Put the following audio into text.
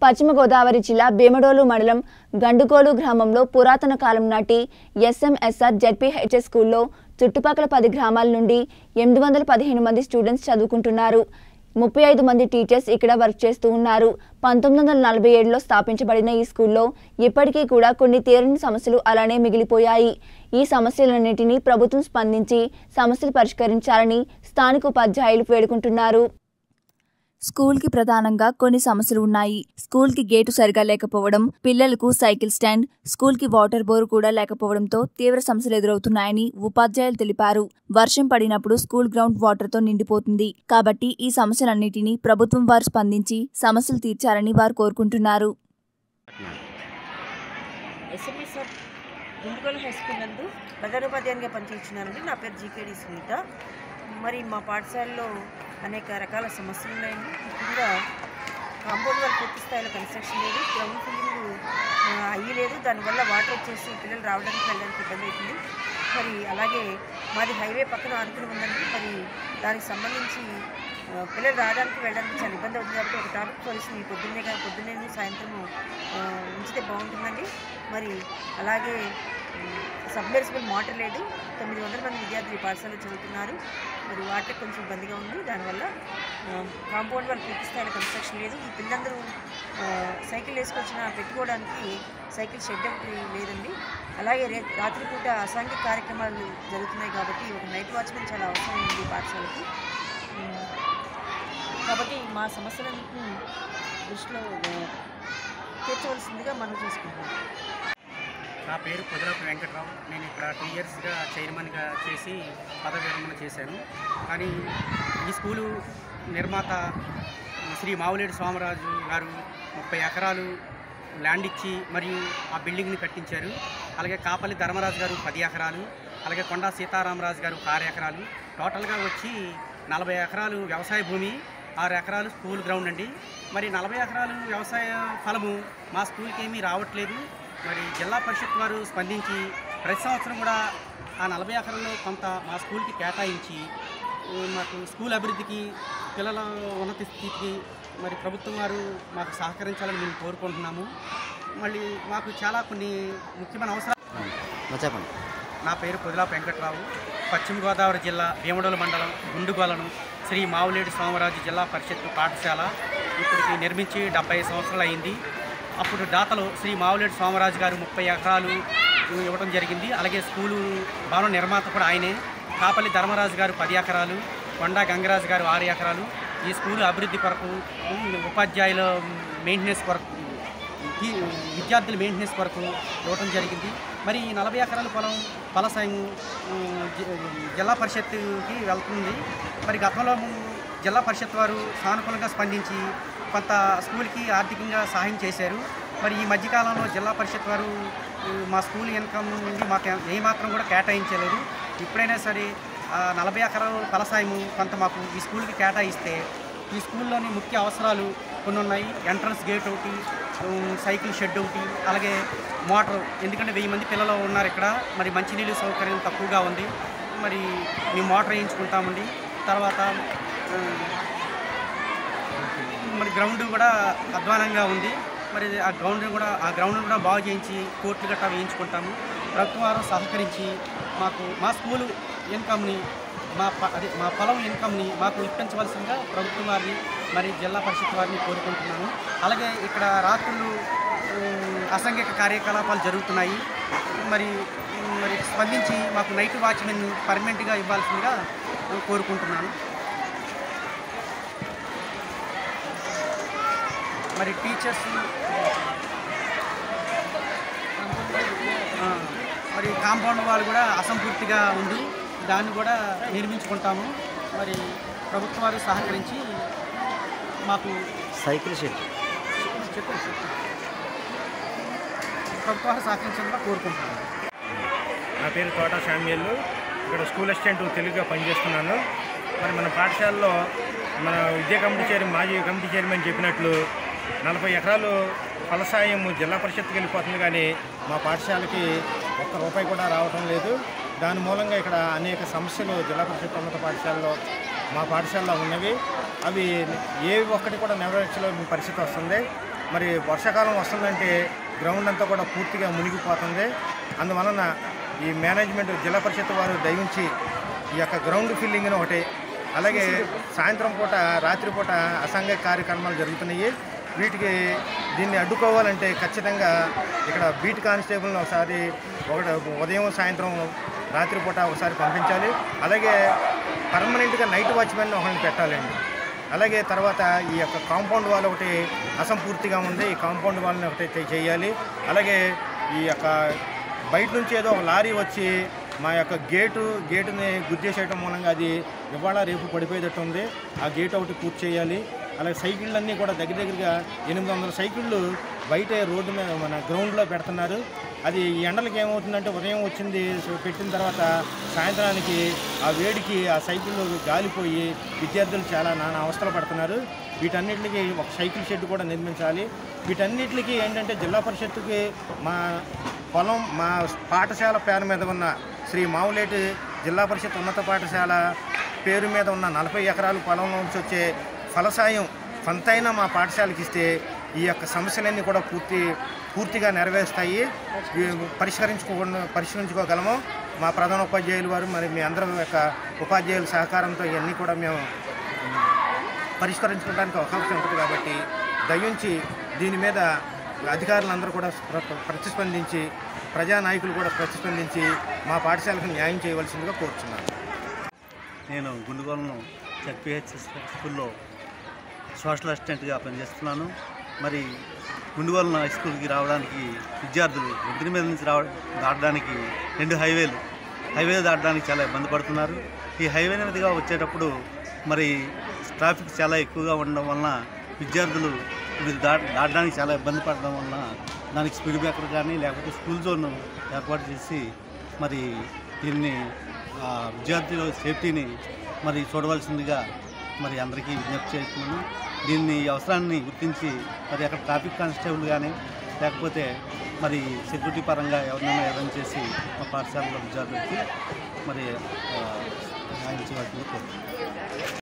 పశ్చిమ గోదావరి జిల్లా భీమడోలు మండలం గండుకోలు గ్రామంలో పురాతన కాలం నాటి ఎస్ఎంఎస్ఆర్ జెడ్పీహెచ్ఎస్ స్కూల్లో చుట్టుపక్కల పది గ్రామాల నుండి ఎనిమిది వందల పదిహేను మంది స్టూడెంట్స్ చదువుకుంటున్నారు ముప్పై ఐదు మంది టీచర్స్ ఇక్కడ వర్క్ చేస్తూ ఉన్నారు పంతొమ్మిది వందల నలభై ఏడులో స్థాపించబడిన ఈ స్కూల్లో ఇప్పటికీ కూడా కొన్ని తీరని సమస్యలు అలానే మిగిలిపోయాయి ఈ సమస్యలన్నింటినీ ప్రభుత్వం స్పందించి సమస్యలు పరిష్కరించాలని స్థానిక ఉపాధ్యాయులు వేడుకుంటున్నారు స్కూల్కి ప్రధానంగా కొన్ని సమస్యలు ఉన్నాయి స్కూల్కి గేటు సరిగా లేకపోవడం పిల్లలకు సైకిల్ స్టాండ్ స్కూల్కి వాటర్ బోర్ కూడా లేకపోవడంతో తీవ్ర సమస్యలు ఎదురవుతున్నాయని ఉపాధ్యాయులు తెలిపారు వర్షం పడినప్పుడు స్కూల్ గ్రౌండ్ వాటర్తో నిండిపోతుంది కాబట్టి ఈ సమస్యలన్నిటినీ ప్రభుత్వం వారు స్పందించి సమస్యలు తీర్చాలని వారు కోరుకుంటున్నారు ఎస్ఎంఎస్ఆర్ గుండుగోలు హై స్కూల్ నందు ప్రధానోపాధ్యాయునిగా పనిచేస్తున్నానండి నా పేరు జీకేడి సునీత మరి మా పాఠశాలలో అనేక రకాల సమస్యలు ఉన్నాయండి ముఖ్యంగా కాంపౌండ్ వాల్ పూర్తి స్థాయిలో కన్స్ట్రక్షన్ లేదు గ్రౌండ్ ఫిల్లింగ్ అయ్యి లేదు దానివల్ల వాటర్ వచ్చేసి పిల్లలు రావడానికి వెళ్ళడానికి ఇబ్బంది అవుతుంది మరి అలాగే మాది హైవే పక్కన ఆనుకుని ఉందండి మరి దానికి సంబంధించి ఆ, పిల్లలు రావడానికి వెళ్ళడానికి చాలా ఇబ్బంది అవుతుంది కాబట్టి ఒక టాపిక్ సొల్యూషన్ ఈ పొద్దున్నే కా- పొద్దున్నే సాయంత్రము ఆ, ఉంచితే బాగుంటుందండి మరి అలాగే సబ్మెర్సిబుల్ మోటార్ లేదు తొమ్మిది వందల మంది విద్యార్థులు ఈ పాఠశాలలో చదువుతున్నారు మరి వాటర్ కొంచెం ఇబ్బందిగా ఉంది దానివల్ల కాంపౌండ్ వాళ్ళు పూర్తి స్థాయిలో కన్స్ట్రక్షన్ లేదు ఈ పిల్లలందరూ ఆ, సైకిల్ వేసుకొచ్చిన పెట్టుకోవడానికి సైకిల్ షెడ్ ఒకటి లేదండి అలాగే రే రాత్రిపూట అసాంఘిక కార్యక్రమాలు జరుగుతున్నాయి కాబట్టి ఒక నైట్ వాచ్మెన్ చాలా అవసరం ఉంది ఈ పాఠశాలకి ఉమ్, కాబట్టి మా సమస్యలన్నింటినీ దృష్టిలో ఆ, తీర్చవలసిందిగా మనం చేసుకుంటున్నాం నా పేరు పొదలపు వెంకట్రావు నేను ఇక్కడ టూ ఇయర్స్గా చైర్మన్గా చేసి పదవి విరమణ చేశాను కానీ ఈ స్కూలు నిర్మాత శ్రీ మావులేడు సోమరాజు గారు ముప్పై ఎకరాలు ల్యాండ్ ఇచ్చి మరియు ఆ బిల్డింగ్ని కట్టించారు అలాగే కాపల్లి ధర్మరాజు గారు పది ఎకరాలు అలాగే కొండా సీతారామరాజు గారు ఒక ఆరు ఎకరాలు టోటల్గా వచ్చి నలభై ఎకరాలు వ్యవసాయ భూమి ఆరు ఎకరాలు స్కూల్ గ్రౌండ్ అండి మరి నలభై ఎకరాలు వ్యవసాయ ఫలము మా స్కూల్కి ఏమీ రావట్లేదు మరి జిల్లా పరిషత్ వారు స్పందించి ప్రతి సంవత్సరం కూడా ఆ నలభై ఎకరాల్లో కొంత మా స్కూల్కి కేటాయించి ఉ, మాకు స్కూల్ అభివృద్ధికి పిల్లల ఉన్నత స్థితికి మరి ప్రభుత్వం వారు మాకు సహకరించాలని మేము కోరుకుంటున్నాము మళ్ళీ మాకు చాలా కొన్ని ముఖ్యమైన అవసరాలు చెప్పండి నా పేరు పొదిలా వెంకట్రావు పశ్చిమ గోదావరి జిల్లా భీమడోలు మండలం గుండుగోలను శ్రీ మావులేడు సోమరాజు జిల్లా పరిషత్ పాఠశాల ఇప్పటికి నిర్మించి డెబ్బై సంవత్సరాలు అయింది అప్పుడు దాతలు శ్రీ మావులేడు సోమరాజు గారు ముప్పై ఎకరాలు ఇవ్వడం జరిగింది అలాగే స్కూలు భవన నిర్మాత కూడా ఆయనే కాపల్లి ధర్మరాజు గారు పది ఎకరాలు కొండా గంగరాజు గారు ఆరు ఎకరాలు ఈ స్కూలు అభివృద్ధి కొరకు ఉమ్, ఉపాధ్యాయుల మెయింటెనెన్స్ కొరకు ఈ విద్యార్థుల మెయింటెనెన్స్ కొరకు ఇవ్వటం జరిగింది మరి ఈ నలభై ఎకరాల పొలం ఫలసాయం ఉమ్, జి- జిల్లా పరిషత్కి వెళ్తుంది మరి గతంలో జిల్లా పరిషత్ వారు సానుకూలంగా స్పందించి కొంత స్కూల్కి ఆర్థికంగా సహాయం చేశారు మరి ఈ మధ్యకాలంలో జిల్లా పరిషత్ వారు ఉమ్, మా స్కూల్ ఇన్కమ్ నుండి మాకు ఏ- ఏమాత్రం కూడా కేటాయించలేదు ఇప్పుడైనా సరే ఆ నలభై ఎకరాల ఫలసాయము కొంత మాకు ఈ స్కూల్కి కేటాయిస్తే ఈ స్కూల్లోని ముఖ్య అవసరాలు కొన్ని ఉన్నాయి ఎంట్రన్స్ గేట్ ఒకటి ఉమ్, సైకిల్ షెడ్ ఒకటి అలాగే మోటార్ ఎందుకంటే వెయ్యి మంది పిల్లలు ఉన్నారు ఇక్కడ మరి మంచినీళ్ళు సౌకర్యం తక్కువగా ఉంది మరి మేము మోటార్ వేయించుకుంటామండి తర్వాత ఉమ్, మరి గ్రౌండ్ కూడా అధ్వానంగా ఉంది మరి ఆ గ్రౌండ్ కూడా ఆ గ్రౌండ్ కూడా బాగు చేయించి కోర్టులు గట్టా వేయించుకుంటాము ప్రభుత్వం వారు సహకరించి మాకు మా స్కూలు ఇన్కమ్ని మా ప- అదే మా పొలం ఇన్కమ్ని మాకు ఇప్పించవలసిందిగా ప్రభుత్వం వారిని మరి జిల్లా పరిషత్ వారిని కోరుకుంటున్నాను అలాగే ఇక్కడ రాత్రులు ఉమ్, అసాంఘిక కార్యకలాపాలు జరుగుతున్నాయి మరి ఉమ్, మరి స్పందించి మాకు నైట్ వాచ్మెన్ పర్మనెంట్గా ఇవ్వాల్సిందిగా కోరుకుంటున్నాను మరి టీచర్స్ ఆ, మరి కాంపౌండ్ వాళ్ళు కూడా అసంపూర్తిగా ఉంది దాన్ని కూడా నిర్మించుకుంటాము మరి ప్రభుత్వం వారు సహకరించి మాకు సైకిల్ షెడ్ చెప్పు చెప్పు. ప్రభుత్వం వారు సహకరించాలని కోరుకుంటున్నాను నా పేరు తోట శామ్యల్లు ఇక్కడ స్కూల్ అసిస్టెంట్ తెలుగుగా పనిచేస్తున్నాను మరి మన పాఠశాలలో మన విద్యా కమిటీ చైర్మన్ మాజీ కమిటీ చైర్మన్ చెప్పినట్లు నలభై ఎకరాలు ఫలసాయం జిల్లా పరిషత్కి వెళ్ళిపోతుంది కానీ మా పాఠశాలకి ఒక్క రూపాయి కూడా రావటం లేదు దాని మూలంగా ఇక్కడ అనేక సమస్యలు జిల్లా పరిషత్ ఉన్నత పాఠశాలలో మా పాఠశాలలో ఉన్నవి అవి ఏ ఒక్కటి కూడా నెరవేర్చలేని పరిస్థితి వస్తుంది మరి వర్షాకాలం వస్తుందంటే గ్రౌండ్ అంతా కూడా పూర్తిగా మునిగిపోతుంది అందువలన ఈ మేనేజ్మెంట్ జిల్లా పరిషత్ వారు దయించి ఈ యొక్క గ్రౌండ్ ఫిల్లింగ్ని ఒకటి అలాగే సాయంత్రం పూట రాత్రిపూట అసాంఘిక కార్యక్రమాలు జరుగుతున్నాయి వీటికి దీన్ని అడ్డుకోవాలంటే ఖచ్చితంగా ఇక్కడ బీట్ కానిస్టేబుల్ని ఒకసారి ఒకటి ఉదయం సాయంత్రం రాత్రిపూట ఒకసారి పంపించాలి అలాగే పర్మనెంట్గా నైట్ వాచ్మెన్ ఒకరిని పెట్టాలండి అలాగే తర్వాత ఈ యొక్క కాంపౌండ్ వాల్ ఒకటి అసంపూర్తిగా ఉంది ఈ కాంపౌండ్ వాల్ని ఒకటి చే- చేయాలి అలాగే ఈ యొక్క బయట నుంచి ఏదో ఒక లారీ వచ్చి మా యొక్క గేటు గేటుని గుద్దేసేయటం మూలంగా అది ఇవాళ రేపు పడిపోయేటట్టు ఉంది ఆ గేట్ ఒకటి పూర్తి చేయాలి అలాగే సైకిళ్ళన్నీ కూడా దగ్గర దగ్గరగా ఎనిమిది వందల సైకిళ్ళు బయటే రోడ్డు మీద మన గ్రౌండ్లో పెడుతున్నారు అది ఈ ఎండలకి ఏమవుతుందంటే ఉదయం వచ్చింది సో పెట్టిన తర్వాత సాయంత్రానికి ఆ వేడికి ఆ సైకిళ్ళు గాలిపోయి విద్యార్థులు చాలా నానా అవస్థలు పడుతున్నారు వీటన్నిటికి ఒక సైకిల్ షెడ్ కూడా నిర్మించాలి వీటన్నిటికి ఏంటంటే జిల్లా పరిషత్తుకి మా పొలం మా పాఠశాల పేరు మీద ఉన్న శ్రీ మావులేటి జిల్లా పరిషత్ ఉన్నత పాఠశాల పేరు మీద ఉన్న నలభై ఎకరాల పొలం నుంచి వచ్చే ఫలసాయం కొంతైనా మా పాఠశాలకి ఇస్తే ఈ యొక్క సమస్యలన్నీ కూడా పూర్తి పూర్తిగా నెరవేరుస్తాయి ఇవి పరిష్కరించుకో పరిష్కరించుకోగలము మా ప్రధాన ఉపాధ్యాయులు వారు మరి మీ అందరం యొక్క ఉపాధ్యాయుల సహకారంతో ఇవన్నీ కూడా మేము పరిష్కరించుకోవడానికి అవకాశం ఉంటుంది కాబట్టి దయించి దీని మీద అధికారులందరూ కూడా ప్ర- ప్రతిస్పందించి ప్రజానాయకులు కూడా ప్రతిస్పందించి మా పాఠశాలకు న్యాయం చేయవలసిందిగా కోరుచున్నాను నేను గుండుగోలను జడ్పిహెచ్ఎస్ స్కూల్లో సోషల్ అసిస్టెంట్గా పనిచేస్తున్నాను మరి గుండుగోలను హై స్కూల్కి రావడానికి విద్యార్థులు ఒంటిని మీద నుంచి రావ దాటడానికి రెండు హైవేలు హైవే దాటడానికి చాలా ఇబ్బంది పడుతున్నారు ఈ హైవే మీదుగా వచ్చేటప్పుడు మరి ట్రాఫిక్ చాలా ఎక్కువగా ఉండడం వలన విద్యార్థులు ఇది దా దాటడానికి చాలా ఇబ్బంది పడడం వలన దానికి స్పీడ్ బ్రేకర్ కానీ లేకపోతే స్కూల్ జోన్ ఏర్పాటు చేసి మరి దీన్ని ఆ, విద్యార్థుల సేఫ్టీని మరి చూడవలసిందిగా మరి అందరికీ విజ్ఞప్తి చేస్తున్నాను దీన్ని ఈ అవసరాన్ని గుర్తించి మరి అక్కడ ట్రాఫిక్ కానిస్టేబుల్ కానీ లేకపోతే మరి సెక్యూరిటీ పరంగా ఎవరినైనా అరేంజ్ చేసి మా పాఠశాలలో విద్యార్థులకి మరి ఆ, న్యాయం చేయవలసిందిగా కోరుతున్నాను